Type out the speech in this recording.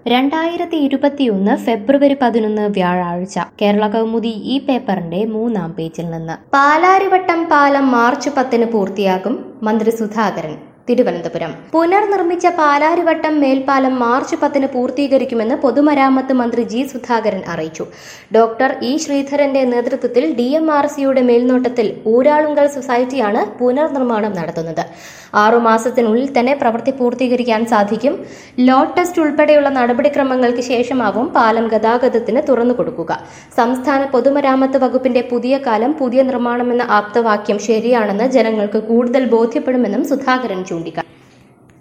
രണ്ടായിരത്തി ഇരുപത്തിയൊന്ന് ഫെബ്രുവരി പതിനൊന്ന് വ്യാഴാഴ്ച കേരള കൗമുദി ഈ പേപ്പറിന്റെ മൂന്നാം പേജിൽ നിന്ന് പാലാരിവട്ടം പാലം മാർച്ച് പത്തിന് പൂർത്തിയാകും മന്ത്രി സുധാകരൻ തിരുവനന്തപുരം പുനർനിർമ്മിച്ച പാലാരിവട്ടം മേൽപ്പാലം മാർച്ച് പത്തിന് പൂർത്തീകരിക്കുമെന്ന് പൊതുമരാമത്ത് മന്ത്രി ജി സുധാകരൻ അറിയിച്ചു ഡോക്ടർ ഇ ശ്രീധരന്റെ നേതൃത്വത്തിൽ ഡി എം ആർ സിയുടെ മേൽനോട്ടത്തിൽ ഊരാളുങ്കൽ സൊസൈറ്റിയാണ് പുനർനിർമ്മാണം നടത്തുന്നത് ആറുമാസത്തിനുള്ളിൽ തന്നെ പ്രവൃത്തി പൂർത്തീകരിക്കാൻ സാധിക്കും ലോഡ് ടെസ്റ്റ് ഉൾപ്പെടെയുള്ള നടപടിക്രമങ്ങൾക്ക് ശേഷമാവും പാലം ഗതാഗതത്തിന് തുറന്നു കൊടുക്കുക സംസ്ഥാന പൊതുമരാമത്ത് വകുപ്പിന്റെ പുതിയ കാലം പുതിയ നിർമ്മാണമെന്ന ആപ്തവാക്യം ശരിയാണെന്ന് ജനങ്ങൾക്ക് കൂടുതൽ ബോധ്യപ്പെടുമെന്നും സുധാകരൻ ചൂണ്ടിക്കാട്ടി